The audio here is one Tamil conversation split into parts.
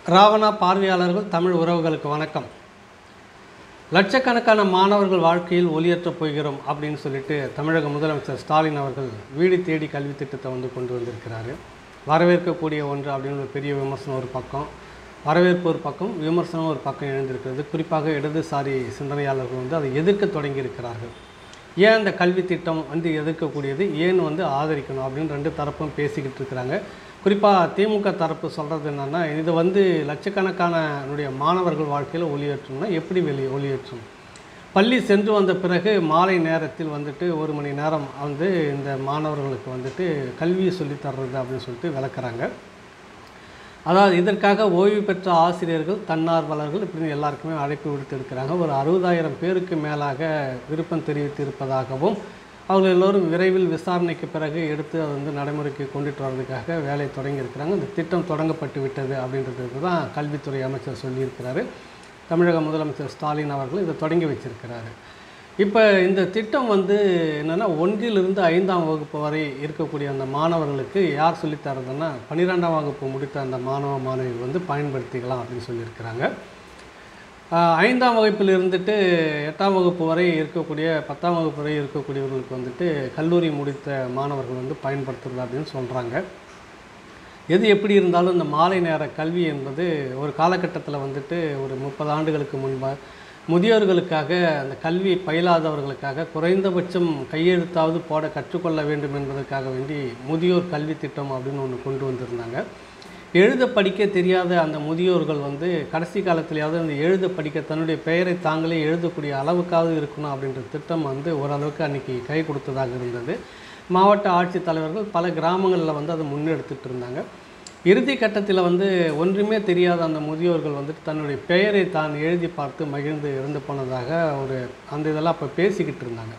ராவணா பார்வையாளர்கள் தமிழ் உறவுகளுக்கு வணக்கம் லட்சக்கணக்கான மாணவர்கள் வாழ்க்கையில் ஒளியேற்றப் போகிறோம் அப்படின்னு சொல்லிட்டு தமிழக முதலமைச்சர் ஸ்டாலின் அவர்கள் வீடு தேடி கல்வி திட்டத்தை வந்து கொண்டு வந்திருக்கிறாரு வரவேற்கக்கூடிய ஒன்று அப்படின்னு ஒரு பெரிய விமர்சனம் ஒரு பக்கம் வரவேற்பு ஒரு பக்கம் விமர்சனம் ஒரு பக்கம் எழுந்திருக்கிறது குறிப்பாக இடதுசாரி சிந்தனையாளர்கள் வந்து அதை எதிர்க்க தொடங்கியிருக்கிறார்கள் ஏன் இந்த கல்வி திட்டம் வந்து எதிர்க்கக்கூடியது ஏன் வந்து ஆதரிக்கணும் அப்படின்னு ரெண்டு தரப்பும் பேசிக்கிட்டு இருக்கிறாங்க குறிப்பாக திமுக தரப்பு சொல்கிறது என்னென்னா இது வந்து லட்சக்கணக்கான என்னுடைய மாணவர்கள் வாழ்க்கையில் ஒளியேற்றணும்னா எப்படி வெளியே ஒளியேற்றும் பள்ளி சென்று வந்த பிறகு மாலை நேரத்தில் வந்துட்டு ஒரு மணி நேரம் வந்து இந்த மாணவர்களுக்கு வந்துட்டு கல்வியை சொல்லித் தர்றது அப்படின்னு சொல்லிட்டு விளக்குறாங்க அதாவது இதற்காக ஓய்வு பெற்ற ஆசிரியர்கள் தன்னார்வலர்கள் இப்படின்னு எல்லாருக்குமே அழைப்பு விடுத்திருக்கிறாங்க ஒரு அறுபதாயிரம் பேருக்கு மேலாக விருப்பம் தெரிவித்து இருப்பதாகவும் அவர்கள் எல்லோரும் விரைவில் விசாரணைக்கு பிறகு எடுத்து அதை வந்து நடைமுறைக்கு கொண்டுட்டு வர்றதுக்காக வேலை தொடங்கியிருக்கிறாங்க இந்த திட்டம் தொடங்கப்பட்டு விட்டது அப்படின்றது தான் கல்வித்துறை அமைச்சர் சொல்லியிருக்கிறாரு தமிழக முதலமைச்சர் ஸ்டாலின் அவர்கள் இதை தொடங்கி வச்சிருக்கிறாரு இப்போ இந்த திட்டம் வந்து என்னென்னா ஒன்றிலிருந்து ஐந்தாம் வகுப்பு வரை இருக்கக்கூடிய அந்த மாணவர்களுக்கு யார் சொல்லித் தரதுன்னா பன்னிரெண்டாம் வகுப்பு முடித்த அந்த மாணவ மாணவிகள் வந்து பயன்படுத்திக்கலாம் அப்படின்னு சொல்லியிருக்கிறாங்க ஆஹ் ஐந்தாம் வகுப்பில் இருந்துட்டு எட்டாம் வகுப்பு வரை இருக்கக்கூடிய பத்தாம் வகுப்பு வரை இருக்கக்கூடியவர்களுக்கு வந்துட்டு கல்லூரி முடித்த மாணவர்கள் வந்து பயன்படுத்துறது அப்படின்னு சொல்கிறாங்க எது எப்படி இருந்தாலும் இந்த மாலை நேர கல்வி என்பது ஒரு காலகட்டத்தில் வந்துட்டு ஒரு முப்பது ஆண்டுகளுக்கு முன்பாக முதியோர்களுக்காக அந்த கல்வி பயிலாதவர்களுக்காக குறைந்தபட்சம் கையெழுத்தாவது போட கற்றுக்கொள்ள வேண்டும் என்பதற்காக வேண்டி முதியோர் கல்வி திட்டம் அப்படின்னு ஒன்று கொண்டு வந்திருந்தாங்க எழுத படிக்க தெரியாத அந்த முதியோர்கள் வந்து கடைசி காலத்துலையாவது அந்த எழுத படிக்க தன்னுடைய பெயரை தாங்களே எழுதக்கூடிய அளவுக்காவது இருக்கணும் அப்படின்ற திட்டம் வந்து ஓரளவுக்கு அன்றைக்கி கை கொடுத்ததாக இருந்தது மாவட்ட ஆட்சித்தலைவர்கள் பல கிராமங்களில் வந்து அதை முன்னெடுத்துட்டு இருந்தாங்க இறுதி கட்டத்தில் வந்து ஒன்றுமே தெரியாத அந்த முதியோர்கள் வந்துட்டு தன்னுடைய பெயரை தான் எழுதி பார்த்து மகிழ்ந்து இறந்து போனதாக ஒரு அந்த இதெல்லாம் அப்போ பேசிக்கிட்டு இருந்தாங்க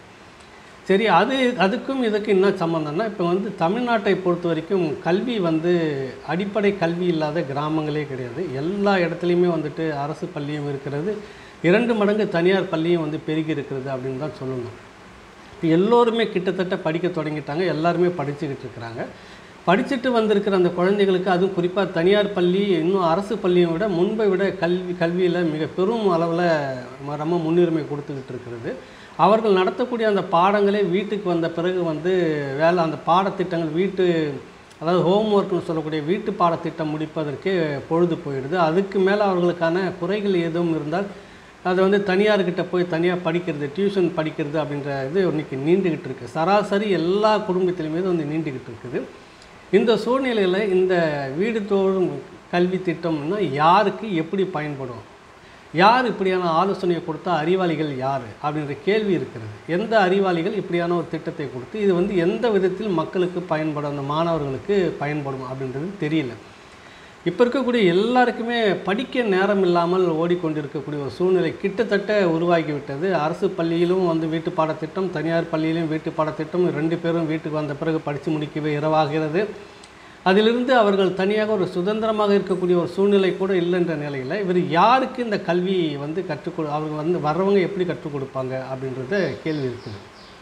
சரி அது அதுக்கும் இதுக்கும் என்ன சம்மந்தம்னா இப்போ வந்து தமிழ்நாட்டை பொறுத்த வரைக்கும் கல்வி வந்து அடிப்படை கல்வி இல்லாத கிராமங்களே கிடையாது எல்லா இடத்துலையுமே வந்துட்டு அரசு பள்ளியும் இருக்கிறது இரண்டு மடங்கு தனியார் பள்ளியும் வந்து பெருகி இருக்கிறது அப்படின்னு தான் சொல்லணும் இப்போ எல்லோருமே கிட்டத்தட்ட படிக்க தொடங்கிட்டாங்க எல்லாருமே படிச்சுக்கிட்டு இருக்கிறாங்க படிச்சுட்டு வந்திருக்கிற அந்த குழந்தைகளுக்கு அதுவும் குறிப்பாக தனியார் பள்ளி இன்னும் அரசு பள்ளியை விட முன்பை விட கல்வி கல்வியில் மிக பெரும் அளவில் ரொம்ப முன்னுரிமை கொடுத்துக்கிட்டு இருக்கிறது அவர்கள் நடத்தக்கூடிய அந்த பாடங்களே வீட்டுக்கு வந்த பிறகு வந்து வேலை அந்த பாடத்திட்டங்கள் வீட்டு அதாவது ஹோம் ஒர்க்னு சொல்லக்கூடிய வீட்டு பாடத்திட்டம் முடிப்பதற்கே பொழுது போயிடுது அதுக்கு மேலே அவர்களுக்கான குறைகள் எதுவும் இருந்தால் அதை வந்து தனியார்கிட்ட போய் தனியாக படிக்கிறது டியூஷன் படிக்கிறது அப்படின்ற இது இன்னைக்கு நீண்டுக்கிட்டு இருக்குது சராசரி எல்லா குடும்பத்திலுமே இது வந்து நீண்டுக்கிட்டு இருக்குது இந்த சூழ்நிலையில் இந்த வீடு தோறும் கல்வி திட்டம்னா யாருக்கு எப்படி பயன்படும் யார் இப்படியான ஆலோசனையை கொடுத்தா அறிவாளிகள் யார் அப்படின்ற கேள்வி இருக்கிறது எந்த அறிவாளிகள் இப்படியான ஒரு திட்டத்தை கொடுத்து இது வந்து எந்த விதத்தில் மக்களுக்கு பயன்படும் அந்த மாணவர்களுக்கு பயன்படும் அப்படின்றது தெரியல இப்போ இருக்கக்கூடிய எல்லாருக்குமே படிக்க நேரம் இல்லாமல் ஓடிக்கொண்டிருக்கக்கூடிய ஒரு சூழ்நிலை கிட்டத்தட்ட உருவாகிவிட்டது அரசு பள்ளியிலும் வந்து வீட்டு பாடத்திட்டம் தனியார் பள்ளியிலும் வீட்டு பாடத்திட்டம் ரெண்டு பேரும் வீட்டுக்கு வந்த பிறகு படித்து முடிக்கவே இரவாகிறது அதிலிருந்து அவர்கள் தனியாக ஒரு சுதந்திரமாக இருக்கக்கூடிய ஒரு சூழ்நிலை கூட இல்லைன்ற நிலையில் இவர் யாருக்கு இந்த கல்வி வந்து கற்றுக் கொடு அவங்க வந்து வர்றவங்க எப்படி கற்றுக் கொடுப்பாங்க அப்படின்றத கேள்வி இருக்குது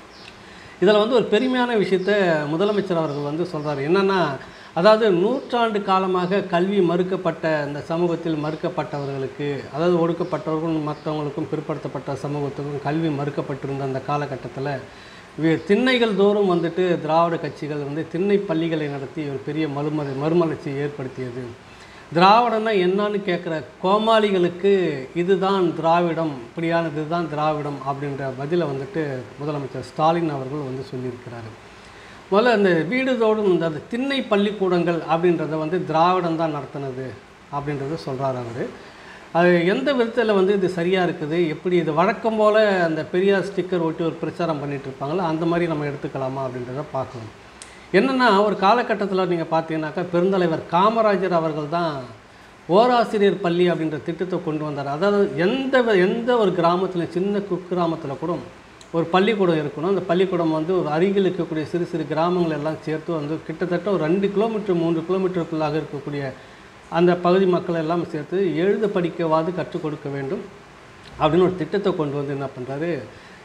இதில் வந்து ஒரு பெருமையான விஷயத்த முதலமைச்சர் அவர்கள் வந்து சொல்கிறார் என்னென்னா அதாவது நூற்றாண்டு காலமாக கல்வி மறுக்கப்பட்ட இந்த சமூகத்தில் மறுக்கப்பட்டவர்களுக்கு அதாவது ஒடுக்கப்பட்டவர்களும் மற்றவங்களுக்கும் பிற்படுத்தப்பட்ட சமூகத்துக்கும் கல்வி மறுக்கப்பட்டிருந்த அந்த காலகட்டத்தில் வி- திண்ணைகள் தோறும் வந்துட்டு திராவிட கட்சிகள் வந்து திண்ணை பள்ளிகளை நடத்தி ஒரு பெரிய மறுமலை மறுமலர்ச்சியை ஏற்படுத்தியது திராவிடம்னா என்னன்னு கேட்குற கோமாளிகளுக்கு இதுதான் திராவிடம் இப்படியானது தான் திராவிடம் அப்படின்ற பதிலை வந்துட்டு முதலமைச்சர் ஸ்டாலின் அவர்கள் வந்து சொல்லியிருக்கிறாரு முதல்ல இந்த வீடுதோடும் இந்த அந்த திண்ணை பள்ளிக்கூடங்கள் அப்படின்றத வந்து திராவிடம் தான் நடத்தினது அப்படின்றத சொல்கிறார் அவர் அது எந்த விதத்தில் வந்து இது சரியாக இருக்குது எப்படி இது வழக்கம் போல் அந்த பெரியார் ஸ்டிக்கர் ஒட்டி ஒரு பிரச்சாரம் பண்ணிட்டு இருப்பாங்களோ அந்த மாதிரி நம்ம எடுத்துக்கலாமா அப்படின்றத பார்க்கணும் என்னென்னா ஒரு காலகட்டத்தில் நீங்கள் பார்த்தீங்கன்னாக்கா பெருந்தலைவர் காமராஜர் அவர்கள் தான் ஓராசிரியர் பள்ளி அப்படின்ற திட்டத்தை கொண்டு வந்தார் அதாவது எந்த வ- எந்த ஒரு கிராமத்தில் சின்ன குக்கிராமத்தில் கூட ஒரு பள்ளிக்கூடம் இருக்கணும் அந்த பள்ளிக்கூடம் வந்து ஒரு அருகில் இருக்கக்கூடிய சிறு சிறு கிராமங்கள் எல்லாம் சேர்த்து வந்து கிட்டத்தட்ட ஒரு ரெண்டு கிலோமீட்டர் மூன்று கிலோமீட்டருக்குள்ளாக இருக்கக்கூடிய அந்த பகுதி மக்கள் எல்லாம் சேர்த்து எழுத படிக்கவாது கற்றுக் கொடுக்க வேண்டும் அப்படின்னு ஒரு திட்டத்தை கொண்டு வந்து என்ன பண்ணுறாரு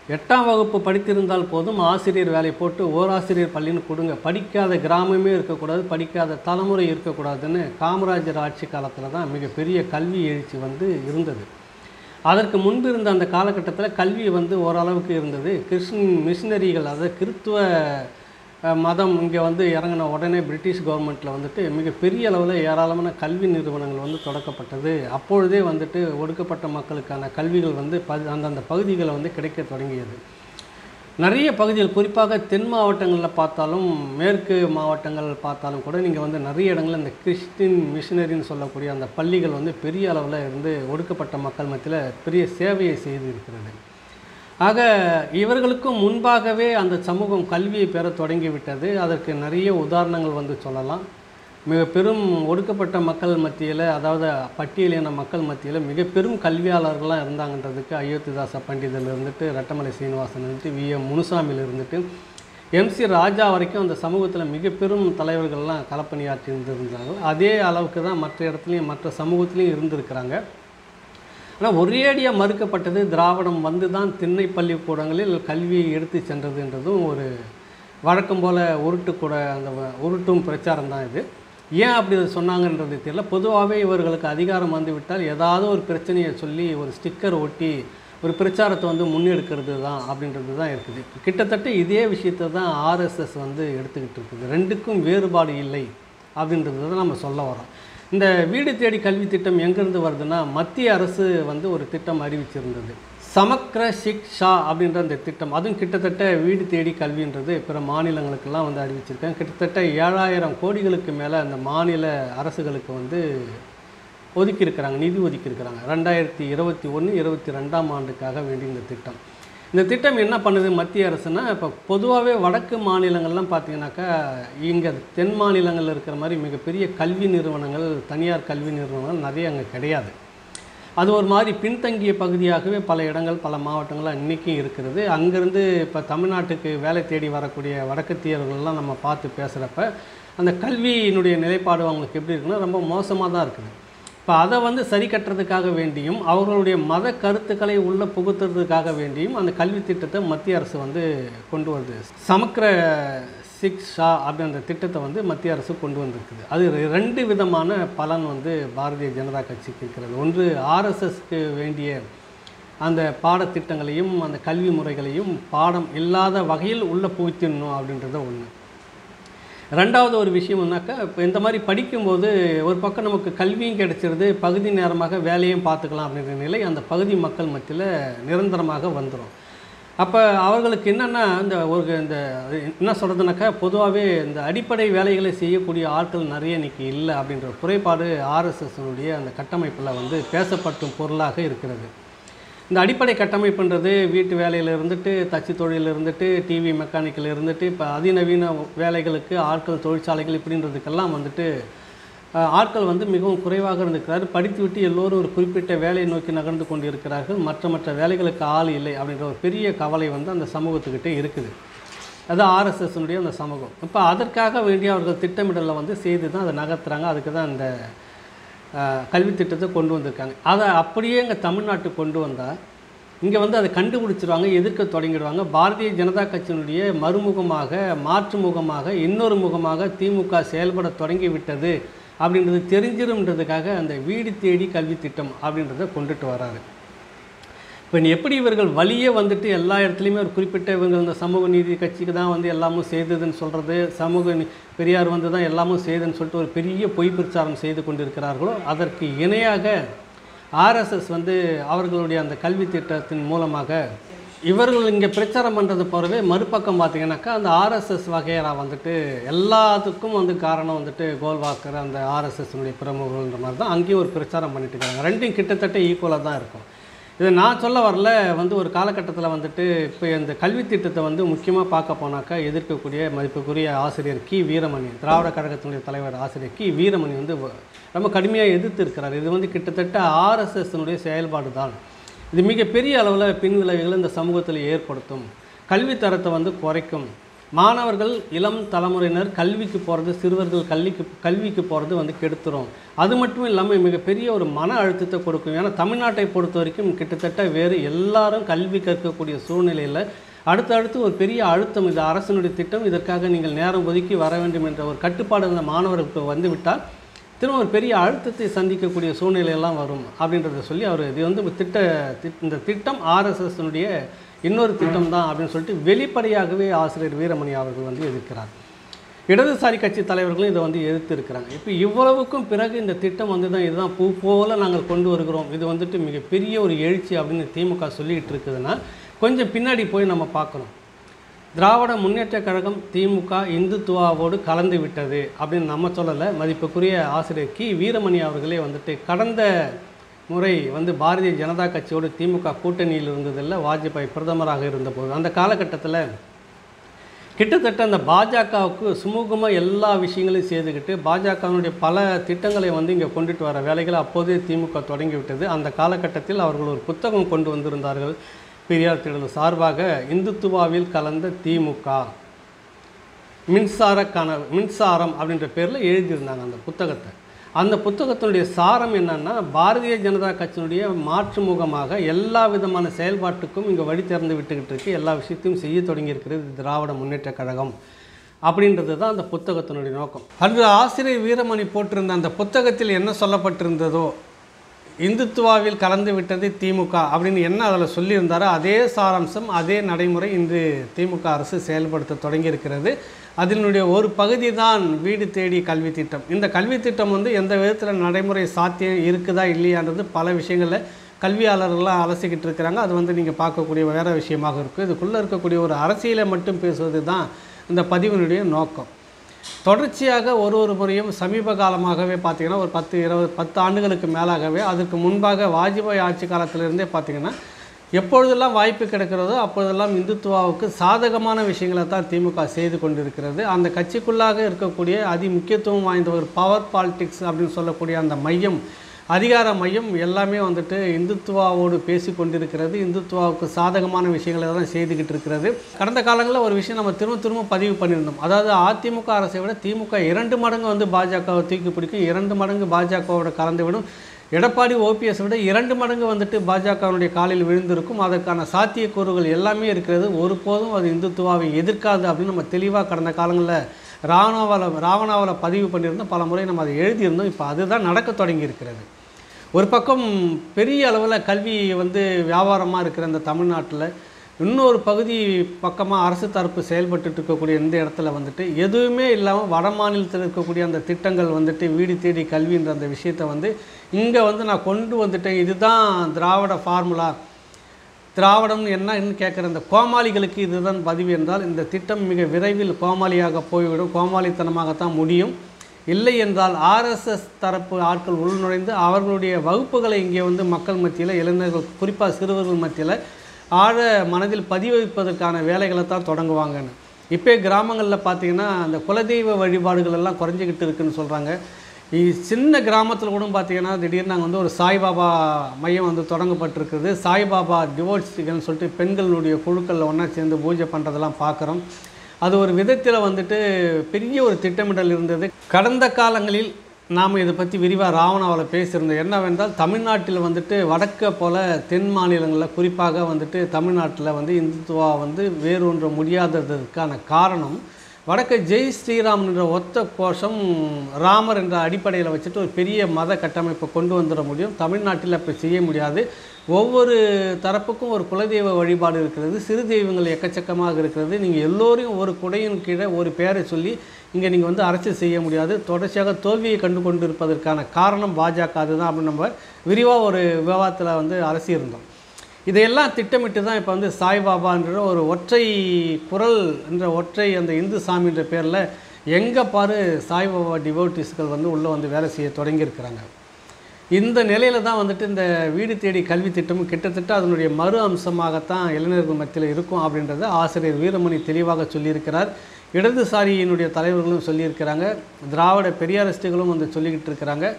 எட்டாம் வகுப்பு படித்திருந்தால் போதும் ஆசிரியர் வேலை போட்டு ஓராசிரியர் பள்ளின்னு கொடுங்க படிக்காத கிராமமே இருக்கக்கூடாது படிக்காத தலைமுறை இருக்கக்கூடாதுன்னு காமராஜர் ஆட்சி காலத்தில் தான் மிகப்பெரிய கல்வி எழுச்சி வந்து இருந்தது அதற்கு முன்பு இருந்த அந்த காலகட்டத்தில் கல்வி வந்து ஓரளவுக்கு இருந்தது கிறிஸ்டின் மிஷினரிகள் அதாவது கிறித்துவ அஹ், மதம் இங்கே வந்து இறங்கின உடனே பிரிட்டிஷ் கவர்மெண்ட்டில் வந்துட்டு மிகப்பெரிய அளவில் ஏராளமான கல்வி நிறுவனங்கள் வந்து தொடக்கப்பட்டது அப்பொழுதே வந்துட்டு ஒடுக்கப்பட்ட மக்களுக்கான கல்விகள் வந்து ப அந்தந்த பகுதிகளில் வந்து கிடைக்க தொடங்கியது நிறைய பகுதிகள் குறிப்பாக தென் மாவட்டங்களில் பார்த்தாலும் மேற்கு மாவட்டங்கள் பார்த்தாலும் கூட நீங்கள் வந்து நிறைய இடங்களில் இந்த கிறிஸ்டின் மிஷினரின்னு சொல்லக்கூடிய அந்த பள்ளிகள் வந்து பெரிய அளவில் இருந்து ஒடுக்கப்பட்ட மக்கள் மத்தியில் பெரிய சேவையை செய்து இருக்கிறது ஆக இவர்களுக்கும் முன்பாகவே அந்த சமூகம் கல்வியை பெற தொடங்கிவிட்டது அதற்கு நிறைய உதாரணங்கள் வந்து சொல்லலாம் மிக பெரும் ஒடுக்கப்பட்ட மக்கள் மத்தியில் அதாவது பட்டியலின மக்கள் மத்தியில் மிக பெரும் கல்வியாளர்கள்லாம் இருந்தாங்கன்றதுக்கு அயோத்திதாச பண்டிதர் இருந்துட்டு ரெட்டமலை சீனிவாசன் இருந்துட்டு வி எம் முனுசாமியில் இருந்துட்டு எம்சி ராஜா வரைக்கும் அந்த சமூகத்தில் மிக பெரும் தலைவர்கள்லாம் களப்பணியாற்றி இருந்திருந்தாங்க அதே அளவுக்கு தான் மற்ற இடத்துலையும் மற்ற சமூகத்துலேயும் இருந்திருக்கிறாங்க ஆனால் ஒரேடியாக மறுக்கப்பட்டது திராவிடம் வந்து தான் திண்ணை பள்ளிக்கூடங்களில் கல்வியை எடுத்து சென்றதுன்றதும் ஒரு வழக்கம் போல் உருட்டு கூட அந்த வ- உருட்டும் பிரச்சாரம் தான் இது ஏன் அப்படி அதை சொன்னாங்கன்றது தெரியல பொதுவாகவே இவர்களுக்கு அதிகாரம் வந்து விட்டால் ஏதாவது ஒரு பிரச்சனையை சொல்லி ஒரு ஸ்டிக்கர் ஒட்டி ஒரு பிரச்சாரத்தை வந்து முன்னெடுக்கிறது தான் அப்படின்றது தான் இருக்குது கிட்டத்தட்ட இதே விஷயத்தை தான் ஆர்எஸ்எஸ் வந்து எடுத்துக்கிட்டு இருக்குது ரெண்டுக்கும் வேறுபாடு இல்லை அப்படின்றது தான் நம்ம சொல்ல வரோம் இந்த வீடு தேடி கல்வி திட்டம் எங்கேருந்து வருதுன்னா மத்திய அரசு வந்து ஒரு திட்டம் அறிவிச்சிருந்தது சமக்ர சிக்ஷா அப்படின்ற அந்த திட்டம் அதுவும் கிட்டத்தட்ட வீடு தேடி கல்வின்றது பிற மாநிலங்களுக்கெல்லாம் வந்து அறிவிச்சிருக்காங்க கிட்டத்தட்ட ஏழாயிரம் கோடிகளுக்கு மேலே அந்த மாநில அரசுகளுக்கு வந்து ஒதுக்கியிருக்கிறாங்க நிதி ஒதுக்கியிருக்கிறாங்க ரெண்டாயிரத்தி இருபத்தி ஒன்று இருபத்தி ரெண்டாம் ஆண்டுக்காக வேண்டி இந்த திட்டம் இந்த திட்டம் என்ன பண்ணுது மத்திய அரசுனா இப்போ பொதுவாகவே வடக்கு மாநிலங்கள்லாம் பார்த்தீங்கன்னாக்கா இங்கே தென் மாநிலங்களில் இருக்கிற மாதிரி மிகப்பெரிய கல்வி நிறுவனங்கள் தனியார் கல்வி நிறுவனங்கள் நிறைய அங்கே கிடையாது அது ஒரு மாதிரி பின்தங்கிய பகுதியாகவே பல இடங்கள் பல மாவட்டங்கள்லாம் இன்றைக்கும் இருக்கிறது அங்கேருந்து இப்போ தமிழ்நாட்டுக்கு வேலை தேடி வரக்கூடிய வடக்கத்தியர்கள்லாம் நம்ம பார்த்து பேசுகிறப்ப அந்த கல்வியினுடைய நிலைப்பாடு அவங்களுக்கு எப்படி இருக்குன்னா ரொம்ப மோசமாக தான் இருக்குது இப்போ அதை வந்து சரி கட்டுறதுக்காக வேண்டியும் அவர்களுடைய மத கருத்துக்களை உள்ள புகுத்துறதுக்காக வேண்டியும் அந்த கல்வி திட்டத்தை மத்திய அரசு வந்து கொண்டு வருது சமக்கிர சிக்ஷா அப்படின்ற திட்டத்தை வந்து மத்திய அரசு கொண்டு வந்திருக்குது அது ரெ- ரெண்டு விதமான பலன் வந்து பாரதிய ஜனதா கட்சிக்கு இருக்கிறது ஒன்று ஆர்எஸ்எஸ்க்கு வேண்டிய அந்த பாடத்திட்டங்களையும் அந்த கல்வி முறைகளையும் பாடம் இல்லாத வகையில் உள்ள புகுத்திடணும் அப்படின்றத ஒன்று ரெண்டாவது ஒரு விஷயம்னாக்கா இப்போ இந்த மாதிரி படிக்கும்போது ஒரு பக்கம் நமக்கு கல்வியும் கிடைச்சிருது பகுதி நேரமாக வேலையும் பார்த்துக்கலாம் அப்படின்ற நிலை அந்த பகுதி மக்கள் மத்தியில் நிரந்தரமாக வந்துடும் அப்போ அவர்களுக்கு என்னென்னா இந்த ஒரு இந்த என்ன சொல்கிறதுனாக்கா பொதுவாகவே இந்த அடிப்படை வேலைகளை செய்யக்கூடிய ஆட்கள் நிறைய இன்னைக்கு இல்லை அப்படின்ற குறைபாடு ஆர்எஸ்எஸ்னுடைய அந்த கட்டமைப்பில் வந்து பேசப்படும் பொருளாக இருக்கிறது இந்த அடிப்படை கட்டமைப்புன்றது வீட்டு வேலையில் இருந்துட்டு தச்சு தொழிலில் இருந்துட்டு டிவி மெக்கானிக்கில் இருந்துட்டு இப்போ அதிநவீன வேலைகளுக்கு ஆட்கள் தொழிற்சாலைகள் இப்படின்றதுக்கெல்லாம் வந்துட்டு அஹ், ஆட்கள் வந்து மிகவும் குறைவாக இருந்திருக்கிறார் படித்துவிட்டு எல்லோரும் ஒரு குறிப்பிட்ட வேலையை நோக்கி நகர்ந்து கொண்டு இருக்கிறார்கள் மற்ற மற்ற வேலைகளுக்கு ஆள் இல்லை அப்படின்ற ஒரு பெரிய கவலை வந்து அந்த சமூகத்துக்கிட்டே இருக்குது அது ஆர்எஸ்எஸ்னுடைய அந்த சமூகம் இப்போ அதற்காக வேண்டிய அவர்கள் திட்டமிடலை வந்து செய்து தான் அதை நகர்த்துறாங்க அதுக்கு தான் இந்த அஹ், கல்வி திட்டத்தை கொண்டு வந்திருக்காங்க அதை அப்படியே இங்கே தமிழ்நாட்டுக்கு கொண்டு வந்தால் இங்கே வந்து அதை கண்டுபிடிச்சிருவாங்க எதிர்க்க தொடங்கிடுவாங்க பாரதிய ஜனதா கட்சியினுடைய மறுமுகமாக மாற்று முகமாக இன்னொரு முகமாக திமுக செயல்பட தொடங்கி விட்டது அப்படின்றது தெரிஞ்சிரும்ன்றதுக்காக அந்த வீடு தேடி கல்வி திட்டம் அப்படின்றத கொண்டுட்டு வராரு இப்போ நீ எப்படி இவர்கள் வழியே வந்துட்டு எல்லா இடத்துலையுமே ஒரு குறிப்பிட்ட இவங்க இந்த சமூக நீதி கட்சிக்கு தான் வந்து எல்லாமும் செய்ததுன்னு சொல்கிறது சமூக நீ- பெரியார் வந்து தான் எல்லாமும் செய்ததுன்னு சொல்லிட்டு ஒரு பெரிய பொய் பிரச்சாரம் செய்து கொண்டிருக்கிறார்களோ அதற்கு இணையாக ஆர்எஸ்எஸ் வந்து அவர்களுடைய அந்த கல்வி திட்டத்தின் மூலமாக இவர்கள் இங்கே பிரச்சாரம் பண்ணுறது போலவே மறுபக்கம் பார்த்தீங்கன்னாக்கா அந்த ஆர்எஸ்எஸ் வகையரா வந்துட்டு எல்லாத்துக்கும் வந்து காரணம் வந்துட்டு கோல்வாக்கர் அந்த ஆர்எஸ்எஸ்னுடைய பிரமுகர்கள்ன்ற மாதிரி தான் அங்கேயும் ஒரு பிரச்சாரம் பண்ணிட்டு இருக்காங்க ரெண்டும் கிட்டத்தட்ட ஈக்குவலாக தான் இருக்கும் இதை நான் சொல்ல வரல வந்து ஒரு காலகட்டத்தில் வந்துட்டு இப்போ இந்த கல்வி திட்டத்தை வந்து முக்கியமாக பார்க்க போனாக்கா எதிர்க்கக்கூடிய மதிப்புக்குரிய ஆசிரியர் கி வீரமணி திராவிட கழகத்தினுடைய தலைவர் ஆசிரியர் கி வீரமணி வந்து வ- ரொம்ப கடுமையாக எதிர்த்து இருக்கிறார் இது வந்து கிட்டத்தட்ட ஆர்எஸ்எஸ்னுடைய செயல்பாடு தான் இது மிகப்பெரிய அளவில் பின்விளைவுகளை இந்த சமூகத்தில் ஏற்படுத்தும் கல்வி தரத்தை வந்து குறைக்கும் மாணவர்கள் இளம் தலைமுறையினர் கல்விக்கு போகிறது சிறுவர்கள் கல்விக்கு கல்விக்கு போகிறது வந்து கெடுத்துரும் அது மட்டும் இல்லாமல் மிகப்பெரிய ஒரு மன அழுத்தத்தை கொடுக்கும் ஏன்னா தமிழ்நாட்டை பொறுத்த வரைக்கும் கிட்டத்தட்ட வேறு எல்லாரும் கல்வி கற்கக்கூடிய சூழ்நிலையில் அடுத்தடுத்து ஒரு பெரிய அழுத்தம் இது அரசினுடைய திட்டம் இதற்காக நீங்கள் நேரம் ஒதுக்கி வர வேண்டும் என்ற ஒரு கட்டுப்பாடு அந்த மாணவர்களுக்கு வந்துவிட்டால் திரும்ப ஒரு பெரிய அழுத்தத்தை சந்திக்கக்கூடிய சூழ்நிலையெல்லாம் வரும் அப்படின்றத சொல்லி அவர் இது வந்து ஒரு திட்ட திட்- இந்த திட்டம் ஆர்எஸ்எஸ்னுடைய இன்னொரு திட்டம் தான் அப்படின்னு சொல்லிட்டு வெளிப்படையாகவே ஆசிரியர் வீரமணி அவர்கள் வந்து எதிர்க்கிறார் இடதுசாரி கட்சி தலைவர்களும் இதை வந்து எதிர்த்து இருக்கிறாங்க இப்போ இவ்வளவுக்கும் பிறகு இந்த திட்டம் வந்து தான் இதுதான் பூ போல நாங்கள் கொண்டு வருகிறோம் இது வந்துட்டு மிகப்பெரிய ஒரு எழுச்சி அப்படின்னு திமுக சொல்லிட்டு இருக்குதுன்னா கொஞ்சம் பின்னாடி போய் நம்ம பார்க்கணும் திராவிட முன்னேற்றக் கழகம் திமுக இந்துத்துவாவோடு கலந்து விட்டது அப்படின்னு நம்ம சொல்லலை மதிப்புக்குரிய ஆசிரியர் கி வீரமணி அவர்களே வந்துட்டு கடந்த முறை வந்து பாரதிய ஜனதா கட்சியோடு திமுக கூட்டணியில் இருந்ததில்ல வாஜ்பாய் பிரதமராக இருந்தபோது அந்த காலகட்டத்தில் கிட்டத்தட்ட அந்த பாஜகவுக்கு சுமூகமாக எல்லா விஷயங்களையும் செய்துக்கிட்டு பாஜகவினுடைய பல திட்டங்களை வந்து இங்கே கொண்டுட்டு வர வேலைகளை அப்போதே திமுக தொடங்கி விட்டது அந்த காலகட்டத்தில் அவர்கள் ஒரு புத்தகம் கொண்டு வந்திருந்தார்கள் பெரியார் திடல் சார்பாக இந்துத்துவாவில் கலந்த திமுக மின்சார கனவு மின்சாரம் அப்படின்ற பேரில் எழுதியிருந்தாங்க அந்த புத்தகத்தை அந்த புத்தகத்தினுடைய சாரம் என்னன்னா பாரதிய ஜனதா கட்சியினுடைய மாற்று முகமாக எல்லா விதமான செயல்பாட்டுக்கும் இங்கே வழி திறந்து விட்டுக்கிட்டு இருக்கு எல்லா விஷயத்தையும் செய்ய தொடங்கி இருக்கிறது திராவிட முன்னேற்றக் கழகம் அப்படின்றது தான் அந்த புத்தகத்தினுடைய நோக்கம் அன்று ஆசிரியர் வீரமணி போட்டிருந்த அந்த புத்தகத்தில் என்ன சொல்லப்பட்டிருந்ததோ இந்துத்துவாவில் கலந்து விட்டது திமுக அப்படின்னு என்ன அதில் சொல்லியிருந்தாரோ அதே சாராம்சம் அதே நடைமுறை இன்று திமுக அரசு செயல்படுத்த தொடங்கியிருக்கிறது அதனுடைய ஒரு பகுதி தான் வீடு தேடி கல்வி திட்டம் இந்த கல்வி திட்டம் வந்து எந்த விதத்தில் நடைமுறை சாத்தியம் இருக்குதா இல்லையான்றது பல விஷயங்களில் கல்வியாளர்கள்லாம் அலசிக்கிட்டு இருக்கிறாங்க அது வந்து நீங்கள் பார்க்கக்கூடிய வேறு விஷயமாக இருக்குது இதுக்குள்ளே இருக்கக்கூடிய ஒரு அரசியலை மட்டும் பேசுவது தான் இந்த பதிவினுடைய நோக்கம் தொடர்ச்சியாக ஒரு ஒரு முறையும் சமீப காலமாகவே பார்த்தீங்கன்னா ஒரு பத்து இருபது பத்து ஆண்டுகளுக்கு மேலாகவே அதற்கு முன்பாக வாஜ்பாய் ஆட்சி காலத்திலிருந்தே பார்த்தீங்கன்னா எப்பொழுதெல்லாம் வாய்ப்பு கிடைக்கிறதோ அப்பொழுதெல்லாம் இந்துத்துவாவுக்கு சாதகமான விஷயங்களை தான் திமுக செய்து கொண்டிருக்கிறது அந்த கட்சிக்குள்ளாக இருக்கக்கூடிய அதி முக்கியத்துவம் வாய்ந்த ஒரு பவர் பாலிடிக்ஸ் அப்படின்னு சொல்லக்கூடிய அந்த மையம் அதிகார மையம் எல்லாமே வந்துட்டு இந்துத்துவாவோடு பேசி கொண்டிருக்கிறது இந்துத்துவாவுக்கு சாதகமான விஷயங்களை தான் செய்துக்கிட்டு இருக்கிறது கடந்த காலங்களில் ஒரு விஷயம் நம்ம திரும்ப திரும்ப பதிவு பண்ணியிருந்தோம் அதாவது அதிமுக அரசை விட திமுக இரண்டு மடங்கு வந்து பாஜகவை தூக்கி பிடிக்கும் இரண்டு மடங்கு பாஜகவோட கலந்து விடும் எடப்பாடி ஓபிஎஸ் விட இரண்டு மடங்கு வந்துட்டு பாஜகவினுடைய காலில் விழுந்திருக்கும் அதற்கான சாத்தியக்கூறுகள் எல்லாமே இருக்கிறது ஒருபோதும் அது இந்துத்துவாவை எதிர்க்காது அப்படின்னு நம்ம தெளிவாக கடந்த காலங்களில் ராவணாவில் ராவணாவில் பதிவு பண்ணியிருந்தோம் பல முறை நம்ம அதை எழுதியிருந்தோம் இப்போ அதுதான் நடக்க தொடங்கி இருக்கிறது ஒரு பக்கம் பெரிய அளவில் கல்வி வந்து வியாபாரமாக இருக்கிற இந்த தமிழ்நாட்டில் இன்னொரு பகுதி பக்கமாக அரசு தரப்பு செயல்பட்டுட்டு இருக்கக்கூடிய இந்த இடத்துல வந்துட்டு எதுவுமே இல்லாமல் வட மாநிலத்தில் இருக்கக்கூடிய அந்த திட்டங்கள் வந்துட்டு வீடு தேடி கல்வின்ற அந்த விஷயத்தை வந்து இங்கே வந்து நான் கொண்டு வந்துட்டேன் இதுதான் திராவிட ஃபார்முலா திராவிடம் என்னன்னு கேட்குற இந்த கோமாளிகளுக்கு இதுதான் பதிவு என்றால் இந்த திட்டம் மிக விரைவில் கோமாளியாக போய்விடும் கோமாளித்தனமாகத்தான் முடியும் இல்லை என்றால் ஆர்எஸ்எஸ் தரப்பு ஆட்கள் உள்நுழைந்து அவர்களுடைய வகுப்புகளை இங்கே வந்து மக்கள் மத்தியில் இளைஞர்கள் குறிப்பாக சிறுவர்கள் மத்தியில் ஆழ மனதில் பதிவு வைப்பதற்கான வேலைகளை தான் தொடங்குவாங்கன்னு இப்போ கிராமங்களில் பார்த்தீங்கன்னா அந்த குலதெய்வ வழிபாடுகள் எல்லாம் குறைஞ்சிக்கிட்டு இருக்குன்னு சொல்கிறாங்க இ- சின்ன கிராமத்தில் கூட பார்த்தீங்கன்னா திடீர்னு நாங்கள் வந்து ஒரு சாய்பாபா மையம் வந்து தொடங்கப்பட்டிருக்குது சாய்பாபா டிவோர்ஸ்கள்னு சொல்லிட்டு பெண்களுடைய குழுக்களில் ஒன்றா சேர்ந்து பூஜை பண்ணுறதெல்லாம் பார்க்குறோம் அது ஒரு விதத்தில் வந்துட்டு பெரிய ஒரு திட்டமிடல் இருந்தது கடந்த காலங்களில் நாம் இதை பற்றி விரிவாக ராவணாவில் பேசியிருந்தோம் என்னவென்றால் தமிழ்நாட்டில் வந்துட்டு வடக்க போல தென் மாநிலங்களில் குறிப்பாக வந்துட்டு தமிழ்நாட்டில் வந்து இந்துத்துவா வந்து வேரூன்ற முடியாததற்கான காரணம் வடக்க ஜெய் ஸ்ரீராம் என்ற ஒத்த கோஷம் ராமர் என்ற அடிப்படையில் வச்சுட்டு ஒரு பெரிய மத கட்டமைப்பை கொண்டு வந்துட முடியும் தமிழ்நாட்டில் அப்படி செய்ய முடியாது ஒவ்வொரு தரப்புக்கும் ஒரு குலதெய்வ வழிபாடு இருக்கிறது சிறு தெய்வங்கள் எக்கச்சக்கமாக இருக்கிறது நீங்கள் எல்லோரையும் ஒரு குடையின் கீழே ஒரு பெயரை சொல்லி இங்கே நீங்கள் வந்து அரசியல் செய்ய முடியாது தொடர்ச்சியாக தோல்வியை கண்டு கொண்டிருப்பதற்கான காரணம் பாஜக அதுதான் அப்படின்னு நம்ம விரிவாக ஒரு விவாதத்தில் வந்து அரசியிருந்தோம் இதையெல்லாம் திட்டமிட்டு தான் இப்போ வந்து சாய்பாபான்ற ஒரு ஒற்றை குரல் என்ற ஒற்றை அந்த இந்து சாமின்ற பேரில் எங்கே பாரு சாய்பாபா டிவோட்டிஸ்கள் வந்து உள்ளே வந்து வேலை செய்ய தொடங்கியிருக்கிறாங்க இந்த நிலையில தான் வந்துட்டு இந்த வீடு தேடி கல்வி திட்டமும் கிட்டத்தட்ட அதனுடைய மறு அம்சமாகத்தான் இளைஞர்கள் மத்தியில் இருக்கும் அப்படின்றத ஆசிரியர் வீரமணி தெளிவாக சொல்லியிருக்கிறார் இடதுசாரியினுடைய தலைவர்களும் சொல்லியிருக்கிறாங்க திராவிட பெரியாரிஸ்டுகளும் வந்து சொல்லிக்கிட்டு இருக்கிறாங்க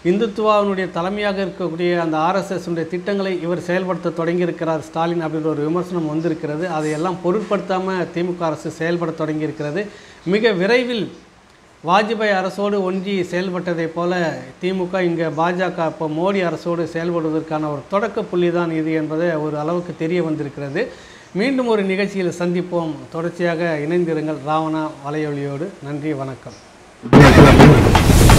இந்துத்துவாவினுடைய தலைமையாக இருக்கக்கூடிய அந்த ஆர்எஸ்எஸ் உடைய திட்டங்களை இவர் செயல்படுத்த தொடங்கியிருக்கிறார் ஸ்டாலின் அப்படின்ற ஒரு விமர்சனம் வந்திருக்கிறது அதையெல்லாம் பொருட்படுத்தாமல் திமுக அரசு செயல்பட தொடங்கியிருக்கிறது மிக விரைவில் வாஜ்பாய் அரசோடு ஒன்றி செயல்பட்டதைப் போல திமுக இங்கே பாஜக இப்போ மோடி அரசோடு செயல்படுவதற்கான ஒரு தொடக்க புள்ளி தான் இது என்பதை ஒரு அளவுக்கு தெரிய வந்திருக்கிறது மீண்டும் ஒரு நிகழ்ச்சியில் சந்திப்போம் தொடர்ச்சியாக இணைந்திருங்கள் ராவணா வலையொலியோடு நன்றி வணக்கம்